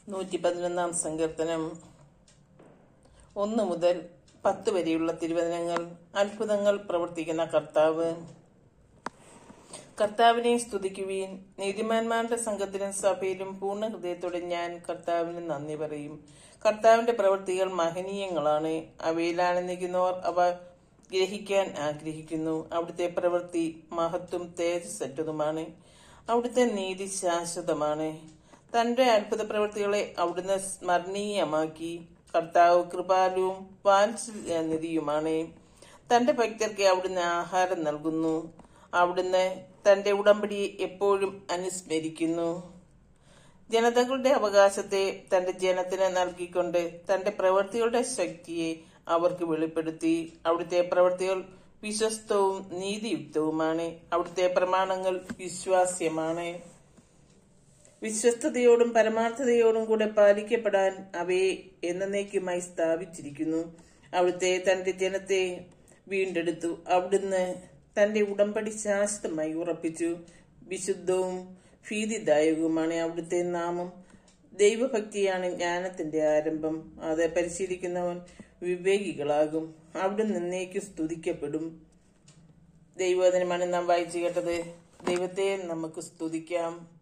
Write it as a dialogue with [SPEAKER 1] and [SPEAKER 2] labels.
[SPEAKER 1] നൂറ്റി പതിനൊന്നാം സങ്കീർത്തനം ഒന്ന് മുതൽ പത്ത് വരെയുള്ള തിരുവചനങ്ങൾ അത്ഭുതങ്ങൾ പ്രവർത്തിക്കുന്ന കർത്താവ് കർത്താവിനെ സ്തുതിക്കുവീൻ നീതിമാന്മാരുടെ സംഘത്തിലും സഭയിലും പൂർണ്ണ ഹൃദയത്തോടെ ഞാൻ കർത്താവിന് നന്ദി പറയും കർത്താവിന്റെ പ്രവൃത്തികൾ മഹനീയങ്ങളാണ് അവയിൽ ആനന്ദിക്കുന്നവർ അവ ഗ്രഹിക്കാൻ ആഗ്രഹിക്കുന്നു അവിടുത്തെ പ്രവൃത്തി മഹത്വം തേജസ്സറ്റതുമാണ് അവിടുത്തെ നീതി ശാശ്വതമാണ് തന്റെ അത്ഭുത പ്രവൃത്തികളെ അവിടുന്ന് സ്മരണീയമാക്കി കർത്താവ് കൃപാലുവും വാത്സല്യനിധിയുമാണ് തന്റെ ഭക്തർക്ക് അവിടുന്ന് ആഹാരം നൽകുന്നു അവിടുന്ന് തന്റെ ഉടമ്പടിയെ എപ്പോഴും അനുസ്മരിക്കുന്നു ജനതകളുടെ അവകാശത്തെ തന്റെ ജനത്തിന് നൽകിക്കൊണ്ട് തന്റെ പ്രവൃത്തികളുടെ ശക്തിയെ അവർക്ക് വെളിപ്പെടുത്തി അവിടുത്തെ പ്രവൃത്തികൾ വിശ്വസ്തവും നീതിയുക്തവുമാണ് അവിടുത്തെ പ്രമാണങ്ങൾ വിശ്വാസ്യമാണ് വിശ്വസ്തയോടും പരമാർത്ഥതയോടും കൂടെ പാലിക്കപ്പെടാൻ അവയെ എന്നേക്കുമായി സ്ഥാപിച്ചിരിക്കുന്നു അവിടുത്തെ തന്റെ ജനത്തെ വീണ്ടെടുത്തു അവിടുന്ന് തന്റെ ഉടമ്പടി ശാശ്വതമായി ഉറപ്പിച്ചു വിശുദ്ധവും ഭീതിദായകവുമാണ് അവിടുത്തെ നാമം ദൈവഭക്തിയാണ് ജ്ഞാനത്തിന്റെ ആരംഭം അത് പരിശീലിക്കുന്നവൻ വിവേകികളാകും അവിടുന്ന് എന്നേക്കും സ്തുതിക്കപ്പെടും ദൈവവചനമാണ് നാം വായിച്ചു കേട്ടത് ദൈവത്തെ നമുക്ക് സ്തുതിക്കാം